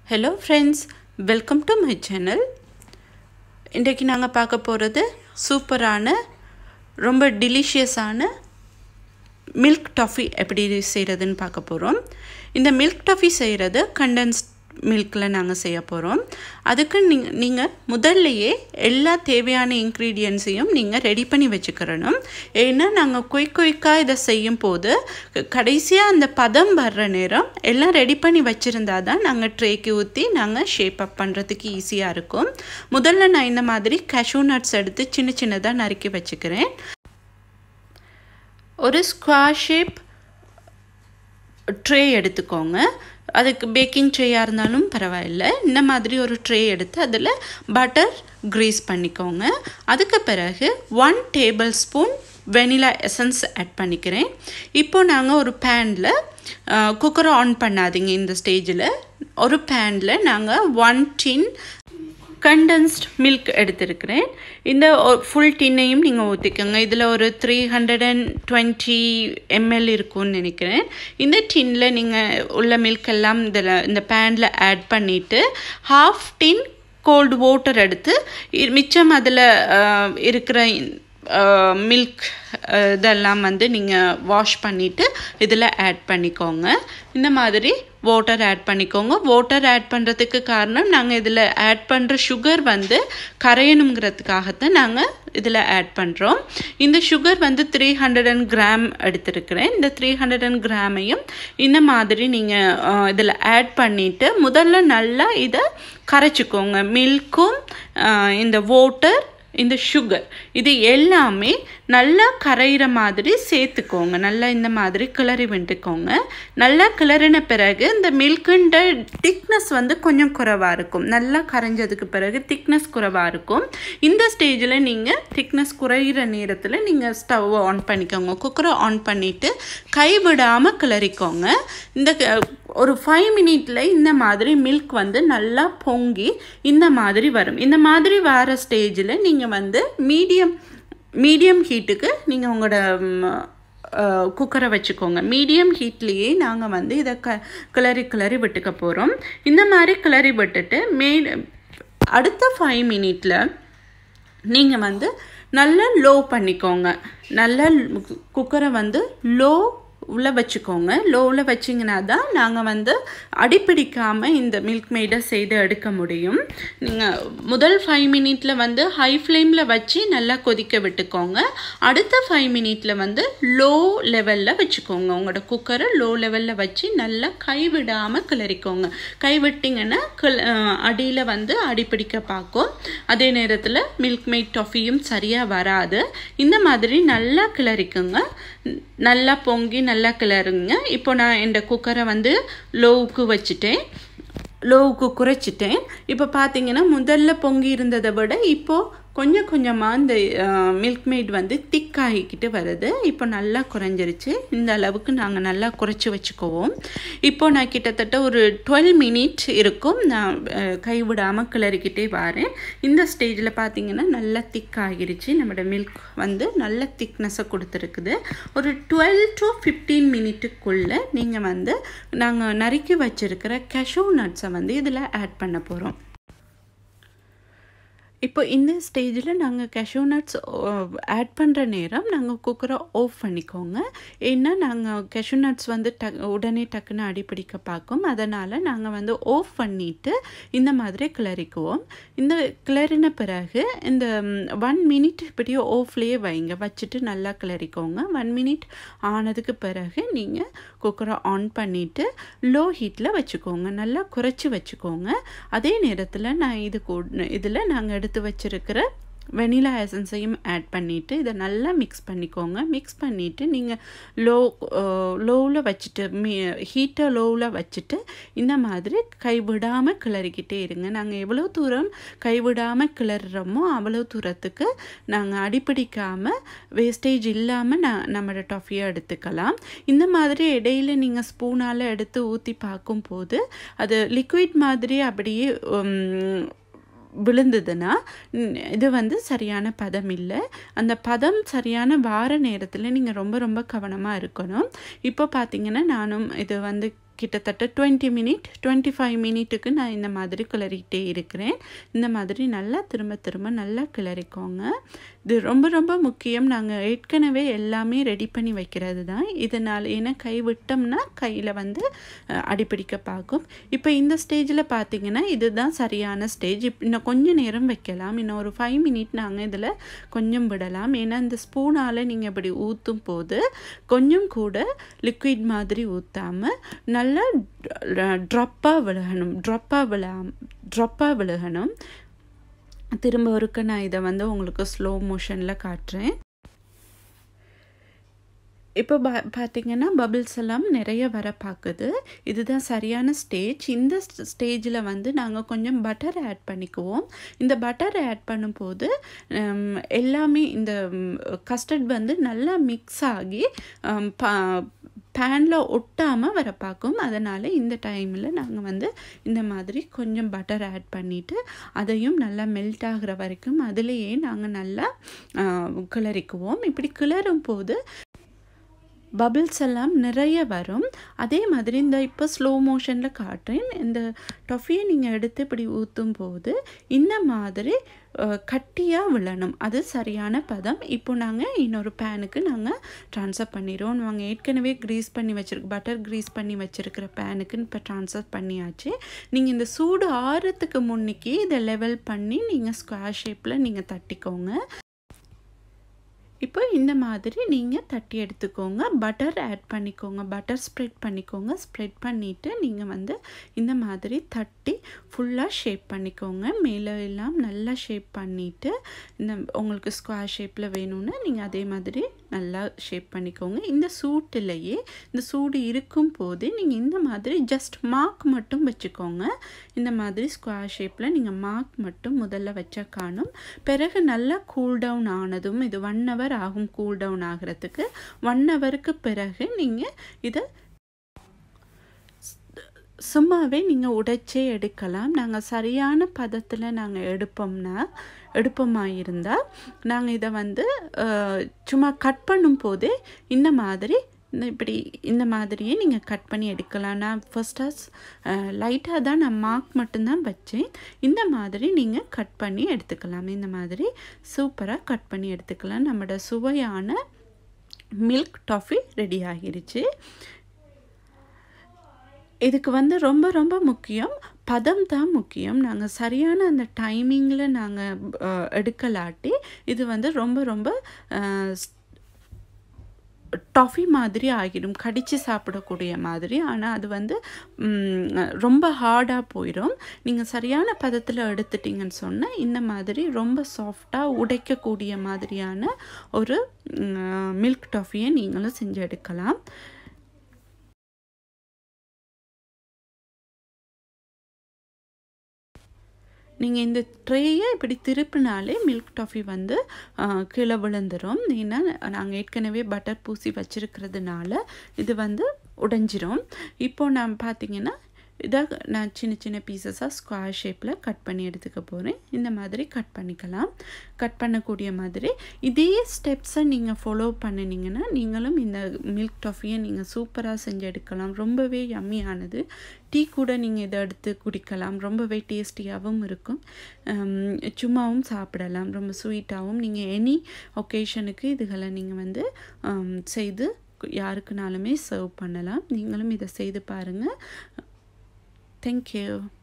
Hello friends welcome to my channel இன்றைக்கு நாங்கள் பார்க்க போகிறது சூப்பரான ரொம்ப டெலிஷியஸான மில்க் டாஃபி எப்படி செய்கிறதுன்னு பார்க்க போகிறோம் இந்த மில்க் டாஃபி செய்கிறது கண்டென்ஸ்ட் மில்கில் நாங்கள் செய்ய போகிறோம் அதுக்கு நீங்கள் நீங்கள் முதல்லையே எல்லா தேவையான இன்க்ரீடியன்ஸையும் நீங்கள் ரெடி பண்ணி வச்சுக்கிறணும் ஏன்னா நாங்கள் குயிக் குயிக்காக இதை செய்யும் போது கடைசியாக அந்த பதம் வர்ற நேரம் எல்லாம் ரெடி பண்ணி வச்சுருந்தா தான் நாங்கள் ட்ரேக்கு ஊற்றி நாங்கள் ஷேப் அப் பண்ணுறதுக்கு ஈஸியாக இருக்கும் முதல்ல நான் இந்த மாதிரி கஷூ நட்ஸ் எடுத்து சின்ன சின்னதாக நறுக்கி வச்சுக்கிறேன் ஒரு ஸ்கொயர் ஷேப் ட்ரே எடுத்துக்கோங்க அதுக்கு பேக்கிங் ட்ரேயாக இருந்தாலும் பரவாயில்ல இந்த மாதிரி ஒரு ட்ரே எடுத்து அதில் பட்டர் க்ரீஸ் பண்ணிக்கோங்க அதுக்கு பிறகு one tablespoon vanilla essence add பண்ணிக்கிறேன் இப்போது நாங்கள் ஒரு பேனில் குக்கரை ஆன் பண்ணாதீங்க இந்த ஸ்டேஜில் ஒரு பேனில் நாங்கள் ஒன் டின் கண்டென்ஸ்ட் மில்க் எடுத்திருக்கிறேன் இந்த ஃபுல் டின்னையும் நீங்கள் ஊற்றிக்கோங்க இதில் ஒரு three hundred and twenty ML இருக்கும்னு நினைக்கிறேன் இந்த டின்னில் நீங்கள் உள்ள மில்க் எல்லாம் இதில் இந்த பேனில் ஆட் பண்ணிவிட்டு ஹாஃப் டின் கோல்டு வாட்டர் எடுத்து மிச்சம் அதில் இருக்கிற மில்க் இதெல்லாம் வந்து நீங்கள் வாஷ் பண்ணிவிட்டு இதில் ஆட் பண்ணிக்கோங்க இந்த மாதிரி வாட்டர் ஆட் பண்ணிக்கோங்க வாட்டர் ஆட் பண்ணுறதுக்கு காரணம் நாங்கள் இதில் ஆட் பண்ணுற சுகர் வந்து கரையணுங்கிறதுக்காகத்தான் நாங்கள் இதில் ஆட் பண்ணுறோம் இந்த சுகர் வந்து த்ரீ ஹண்ட்ரட் அண்ட் கிராம் எடுத்துருக்கிறேன் இந்த த்ரீ ஹண்ட்ரட் அண்ட் கிராமையும் இந்த மாதிரி நீங்கள் இதில் ஆட் பண்ணிவிட்டு முதல்ல நல்லா இதை கரைச்சிக்கோங்க மில்க்கும் இந்த வாட்டர் இந்த சுகர் இது எல்லாமே நல்லா கரையிற மாதிரி சேர்த்துக்கோங்க நல்லா இந்த மாதிரி கிளறி விட்டுக்கோங்க நல்லா கிளறின பிறகு இந்த மில்க்குன்ற திக்னஸ் வந்து கொஞ்சம் குறைவாக இருக்கும் நல்லா கரைஞ்சதுக்கு பிறகு திக்னஸ் குறைவாக இருக்கும் இந்த ஸ்டேஜில் நீங்கள் திக்னஸ் குறையிற நேரத்தில் நீங்கள் ஸ்டவ் ஆன் பண்ணிக்கோங்க குக்கரை ஆன் பண்ணிவிட்டு கைவிடாமல் கிளறிக்கோங்க இந்த ஒரு ஃபைவ் மினிட்டில் இந்த மாதிரி மில்க் வந்து நல்லா பொங்கி இந்த மாதிரி வரும் இந்த மாதிரி வர ஸ்டேஜில் நீங்கள் வந்து மீடியம் மீடியம் ஹீட்டுக்கு நீங்கள் உங்களோட குக்கரை வச்சுக்கோங்க மீடியம் ஹீட்லேயே நாங்கள் வந்து இதை க கிளறி கிளறி விட்டுக்க போகிறோம் இந்த மாதிரி கிளறி விட்டுட்டு மே அடுத்த ஃபைவ் மினிட்டில் நீங்கள் வந்து நல்லா லோ பண்ணிக்கோங்க நல்லா குக்கரை வந்து லோ உள்ளே வச்சுக்கோங்க லோவில் வச்சிங்கன்னா தான் நாங்கள் வந்து அடிப்பிடிக்காமல் இந்த மில்க் மெய்டை செய்து எடுக்க முடியும் நீங்கள் முதல் ஃபைவ் மினிட்டில் வந்து ஹை ஃப்ளேமில் வச்சு நல்லா கொதிக்க விட்டுக்கோங்க அடுத்த ஃபைவ் மினிட்டில் வந்து லோ லெவலில் வச்சுக்கோங்க உங்களோட குக்கரை லோ லெவலில் வச்சு நல்லா கைவிடாமல் கிளறிக்கோங்க கைவிட்டிங்கன்னா கிள அடியில் வந்து அடிப்பிடிக்க பார்க்கும் அதே நேரத்தில் மில்க் மெய்ட் டாஃபியும் சரியாக வராது இந்த மாதிரி நல்லா கிளறிக்குங்க நல்லா பொங்கி நல்லா கிளறுங்க இப்போ நான் இந்த குக்கரை வந்து லோவுக்கு வச்சுட்டேன் லோவுக்கு குறைச்சிட்டேன் இப்போ பார்த்தீங்கன்னா முதல்ல பொங்கி இருந்ததை விட இப்போது கொஞ்சம் கொஞ்சமாக இந்த மில்க் மேட் வந்து திக் ஆகிக்கிட்டு வருது இப்போ நல்லா குறைஞ்சிருச்சு இந்த அளவுக்கு நாங்கள் நல்லா குறைச்சி வச்சுக்குவோம் இப்போ நான் கிட்டத்தட்ட ஒரு டுவெல் மினிட் இருக்கும் நான் கைவிடாமல் கிளறிக்கிட்டே வரேன் இந்த ஸ்டேஜில் பார்த்தீங்கன்னா நல்லா திக் ஆகிருச்சு நம்மளோட மில்க் வந்து நல்ல திக்னஸை கொடுத்துருக்குது ஒரு டுவெல் டு ஃபிஃப்டீன் மினிட்டுக்குள்ளே நீங்கள் வந்து நாங்கள் நறுக்கி வச்சுருக்கிற கஷூ நட்ஸை வந்து இதில் ஆட் பண்ண போகிறோம் இப்போ இந்த ஸ்டேஜில் நாங்கள் கஷூ நட்ஸ் ஆட் பண்ணுற நேரம் நாங்கள் குக்கரை ஆஃப் பண்ணிக்கோங்க ஏன்னா நாங்கள் கஷூ நட்ஸ் வந்து டக் உடனே டக்குன்னு அடிப்பிடிக்க பார்க்கும் அதனால் நாங்கள் வந்து ஆஃப் பண்ணிவிட்டு இந்த மாதிரி கிளறிக்குவோம் இந்த கிளறின பிறகு இந்த ஒன் மினிட் இப்படியே ஆஃப்லேயே வைங்க வச்சுட்டு நல்லா கிளறிக்கோங்க ஒன் மினிட் ஆனதுக்கு பிறகு நீங்கள் குக்கரை ஆன் பண்ணிவிட்டு லோ ஹீட்டில் வச்சுக்கோங்க நல்லா குறைச்சி வச்சுக்கோங்க அதே நேரத்தில் நான் இது இதில் நாங்கள் எடுத்து எடுத்து வச்சுருக்கிற வெனிலா எசன்ஸையும் ஆட் பண்ணிவிட்டு இதை நல்லா மிக்ஸ் பண்ணிக்கோங்க மிக்ஸ் பண்ணிவிட்டு நீங்கள் லோ லோவில் வச்சுட்டு மீ ஹீட்டை லோவில் வச்சுட்டு இந்த மாதிரி கைவிடாமல் கிளறிக்கிட்டே இருங்க நாங்கள் எவ்வளோ தூரம் கைவிடாமல் கிளறுறோமோ அவ்வளோ தூரத்துக்கு நாங்கள் அடிப்பிடிக்காமல் வேஸ்டேஜ் இல்லாமல் நான் நம்மளோட டாஃபியை எடுத்துக்கலாம் இந்த மாதிரி இடையில நீங்கள் ஸ்பூனால் எடுத்து ஊற்றி பார்க்கும்போது அது லிக்விட் மாதிரி அப்படியே விழுந்ததுன்னா இது வந்து சரியான பதம் இல்லை அந்த பதம் சரியான வார நேரத்தில் நீங்கள் ரொம்ப ரொம்ப கவனமாக இருக்கணும் இப்போ பார்த்தீங்கன்னா நானும் இது வந்து கிட்டத்தட்ட டுவெண்ட்டி மினிட் டுவெண்ட்டி ஃபைவ் மினிட்டுக்கு நான் இந்த மாதிரி கிளறிக்கிட்டே இருக்கிறேன் இந்த மாதிரி நல்லா திரும்ப திரும்ப நல்லா கிளறிக்கோங்க இது ரொம்ப ரொம்ப முக்கியம் நாங்கள் ஏற்கனவே எல்லாமே ரெடி பண்ணி வைக்கிறது தான் இதனால் ஏன்னா கை விட்டோம்னா கையில் வந்து அடிப்பிடிக்க பார்க்கும் இப்போ இந்த ஸ்டேஜில் பார்த்தீங்கன்னா இதுதான் சரியான ஸ்டேஜ் இப் இன்னும் கொஞ்சம் நேரம் வைக்கலாம் இன்னும் ஒரு ஃபைவ் மினிட் நாங்கள் இதில் கொஞ்சம் விடலாம் ஏன்னா இந்த ஸ்பூனால் நீங்கள் இப்படி ஊற்றும் போது கொஞ்சம் கூட லிக்விட் மாதிரி ஊற்றாமல் நல்லா ட்ரப்பாக விழுகணும் ட்ரப்பாக விழா ட்ரப்பாக விழுகணும் திரும்ப ஒருக்க நான் இதை வந்து உங்களுக்கு ஸ்லோ மோஷனில் காட்டுறேன் இப்போ பா பார்த்தீங்கன்னா பபிள்ஸ் எல்லாம் நிறைய வர பார்க்குது இதுதான் சரியான ஸ்டேஜ் இந்த ஸ்டேஜில் வந்து நாங்கள் கொஞ்சம் பட்டர் ஆட் பண்ணிக்குவோம் இந்த பட்டர் ஆட் பண்ணும்போது எல்லாமே இந்த கஸ்டர்ட் வந்து நல்லா மிக்ஸ் ஆகி பேனில் ஒட்டாமல் வர பார்க்கும் அதனால் இந்த டைமில் நாங்கள் வந்து இந்த மாதிரி கொஞ்சம் பட்டர் ஆட் பண்ணிவிட்டு அதையும் நல்லா மெல்ட் ஆகிற வரைக்கும் அதிலேயே நாங்கள் நல்லா கிளறிக்குவோம் இப்படி கிளறும் போது பபிள்ஸ் எல்லாம் நிறைய வரும் அதே மாதிரி இந்த இப்போ ஸ்லோ மோஷனில் காட்டுறேன் இந்த டொஃபியை நீங்கள் எடுத்து இப்படி ஊற்றும் போது இந்த மாதிரி கட்டியாக விழணும் அது சரியான பதம் இப்போ நாங்கள் இன்னொரு பேனுக்கு நாங்கள் ட்ரான்ஸ்ஃபர் பண்ணிடுவோம் நாங்கள் ஏற்கனவே க்ரீஸ் பண்ணி வச்சுருக்க பட்டர் க்ரீஸ் பண்ணி வச்சுருக்கிற பேனுக்கு இப்போ ட்ரான்ஸ்ஃபர் பண்ணியாச்சு நீங்கள் இந்த சூடு ஆறுறதுக்கு முன்னிக்கு இதை லெவல் பண்ணி நீங்கள் ஸ்கொயர் ஷேப்பில் நீங்கள் தட்டிக்கோங்க இப்போ இந்த மாதிரி நீங்கள் தட்டி எடுத்துக்கோங்க பட்டர் ஆட் பண்ணிக்கோங்க பட்டர் ஸ்ப்ரெட் பண்ணிக்கோங்க ஸ்ப்ரெட் பண்ணிவிட்டு நீங்கள் வந்து இந்த மாதிரி தட்டி ஃபுல்லாக ஷேப் பண்ணிக்கோங்க மேலே எல்லாம் நல்லா ஷேப் பண்ணிவிட்டு இந்த உங்களுக்கு ஸ்கொயர் ஷேப்பில் வேணும்னா நீங்கள் அதே மாதிரி நல்லா ஷேப் பண்ணிக்கோங்க இந்த சூட்டிலேயே இந்த சூடு இருக்கும் போதே நீங்கள் இந்த மாதிரி ஜஸ்ட் மார்க் மட்டும் வச்சுக்கோங்க இந்த மாதிரி ஸ்கொயர் ஷேப்பில் நீங்கள் மார்க் மட்டும் முதல்ல வச்சா காணும் பிறகு நல்லா கூல் டவுன் ஆனதும் இது ஒன் ஹவர் ஆகும் கூல் டவுன் ஆகிறதுக்கு ஒன் ஹவருக்கு பிறகு நீங்கள் இதை சும்மாவே நீங்கள் உடைச்சே எடுக்கலாம் நாங்கள் சரியான பதத்தில் நாங்கள் எடுப்போம்னா எடுப்போமா இருந்தால் நாங்கள் இதை வந்து சும்மா கட் பண்ணும் போதே இந்த மாதிரி இந்த இப்படி இந்த மாதிரியே நீங்கள் கட் பண்ணி எடுக்கலாம் நான் ஃபஸ்ட்டாக லைட்டாக தான் நான் மார்க் மட்டும்தான் வச்சேன் இந்த மாதிரி நீங்கள் கட் பண்ணி எடுத்துக்கலாம் இந்த மாதிரி சூப்பராக கட் பண்ணி எடுத்துக்கலாம் நம்மளோட சுவையான மில்க் டாஃபி ரெடி ஆகிருச்சு இதுக்கு வந்து ரொம்ப ரொம்ப முக்கியம் பதம் தான் முக்கியம் நாங்கள் சரியான அந்த டைமிங்கில் நாங்கள் எடுக்கலாட்டி இது வந்து ரொம்ப ரொம்ப டாஃபி மாதிரி ஆகிடும் கடித்து சாப்பிடக்கூடிய மாதிரி ஆனால் அது வந்து ரொம்ப ஹார்டாக போயிடும் நீங்கள் சரியான பதத்தில் எடுத்துட்டிங்கன்னு சொன்னால் இந்த மாதிரி ரொம்ப சாஃப்டாக உடைக்கக்கூடிய மாதிரியான ஒரு மில்க் டாஃபியை நீங்களும் செஞ்சு எடுக்கலாம் நீங்கள் இந்த ட்ரேயை இப்படி திருப்பினாலே மில்க் டாஃபி வந்து கீழே விழுந்துடும் ஏன்னா நாங்கள் ஏற்கனவே பட்டர் பூசி வச்சுருக்கிறதுனால இது வந்து உடைஞ்சிரும் இப்போ நான் பார்த்தீங்கன்னா இதை நான் சின்ன சின்ன பீசஸாக ஸ்கொயர் ஷேப்பில் கட் பண்ணி எடுத்துக்க போகிறேன் இந்த மாதிரி கட் பண்ணிக்கலாம் கட் பண்ணக்கூடிய மாதிரி இதே ஸ்டெப்ஸை நீங்கள் ஃபாலோ பண்ணினீங்கன்னா நீங்களும் இந்த மில்க் டாஃபியை நீங்கள் சூப்பராக செஞ்சு எடுக்கலாம் ரொம்பவே யம்மியானது டீ கூட நீங்கள் இதை எடுத்து குடிக்கலாம் ரொம்பவே டேஸ்டியாகவும் இருக்கும் சும்மாவும் சாப்பிடலாம் ரொம்ப ஸ்வீட்டாகவும் நீங்கள் எனி ஒகேஷனுக்கு இதுகளை நீங்கள் வந்து செய்து யாருக்குனாலுமே சர்வ் பண்ணலாம் நீங்களும் இதை செய்து பாருங்கள் Thank you.